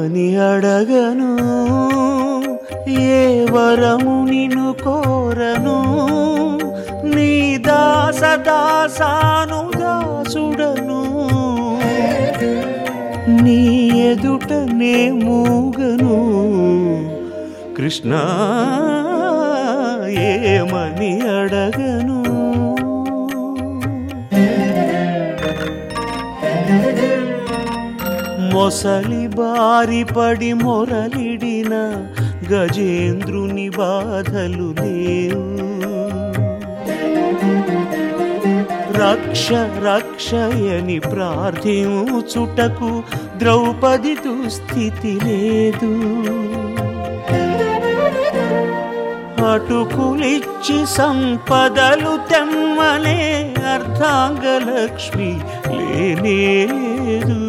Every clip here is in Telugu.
ఏమని అడగను ఏ వరము నిన్ను కోరను నీ దాస దాసాను దాసుడను నీ ఎదుటనే మూగను కృష్ణ ఏమని అడగను మొసలి బారి పడి మొరలిడిన గజేంద్రుని బాధలు లేవు రక్ష రక్షయని ప్రార్థించుటకు ద్రౌపది దుస్థితి లేదు అటుకులిచ్చి సంపదలు తెమ్మనే అర్ధాంగలక్ష్మి లేనే లేదు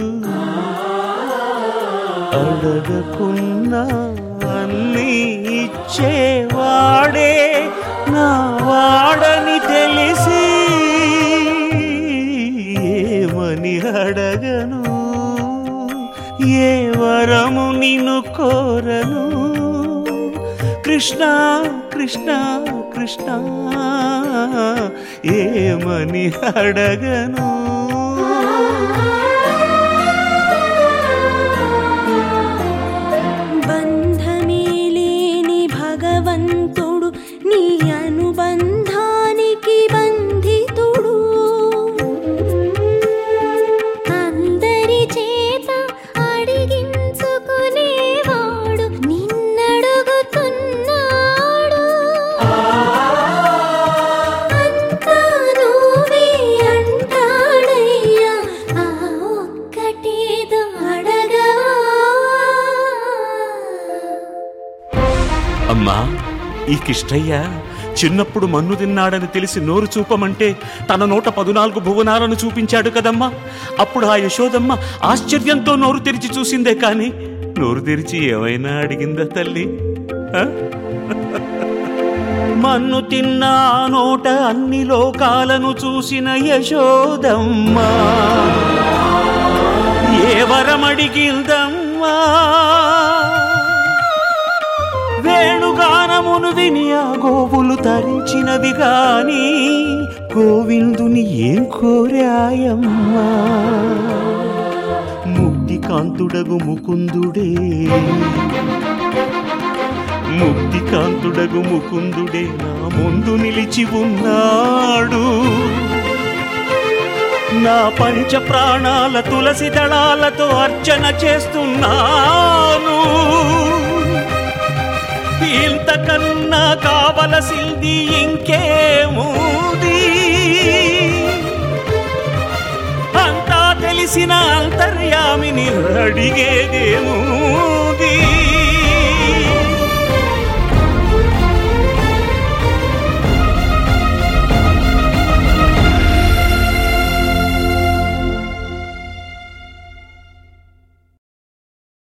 అడగకున్నా అన్నీ ఇచ్చేవాడే నా వాడని తెలిసి ఏమని అడగను ఏ వరము నిన్ను కోరను కృష్ణ కృష్ణ కృష్ణ ఏమని అడగను బంధమే లేని భగవంతుడు నీ అనుబంధానికి బంధితుడు అందరి చేత అడిగించుకునేవాడు నిన్నడుగుతున్నాడు అంతా నువ్వే అంటాడయ్యా ఆ ఒక్కటేదో అడగా అమ్మా ఈ కిష్టయ్య చిన్నప్పుడు మన్ను తిన్నాడని తెలిసి నోరు చూపమంటే తన నోట పదునాలుగు భువనాలను చూపించాడు కదమ్మా అప్పుడు ఆ యశోదమ్మ ఆశ్చర్యంతో నోరు తెరిచి చూసిందే కాని నోరు తెరిచి ఏమైనా అడిగిందా తల్లి ఆ? మన్ను తిన్న ఆ నోట అన్ని లోకాలను చూసిన యశోదమ్మ ఏ వరమడిగిందమ్మా వేణుగానమును విని ఆ గోవులు తరించినవి గాని గోవిందుని ఏం కోరాయమ్మా ముక్తికాంతుడగు ముకుందుడే ముక్తికాంతుడగు ముకుందుడే నా ముందు నిలిచి ఉన్నాడు నా పంచ ప్రాణాల తులసి దళాలతో అర్చన చేస్తున్నాను ఇంతకన్నా కావలసింది ఇంకేముంది అంతా తెలిసిన అంతర్యామిని అడిగేదేముంది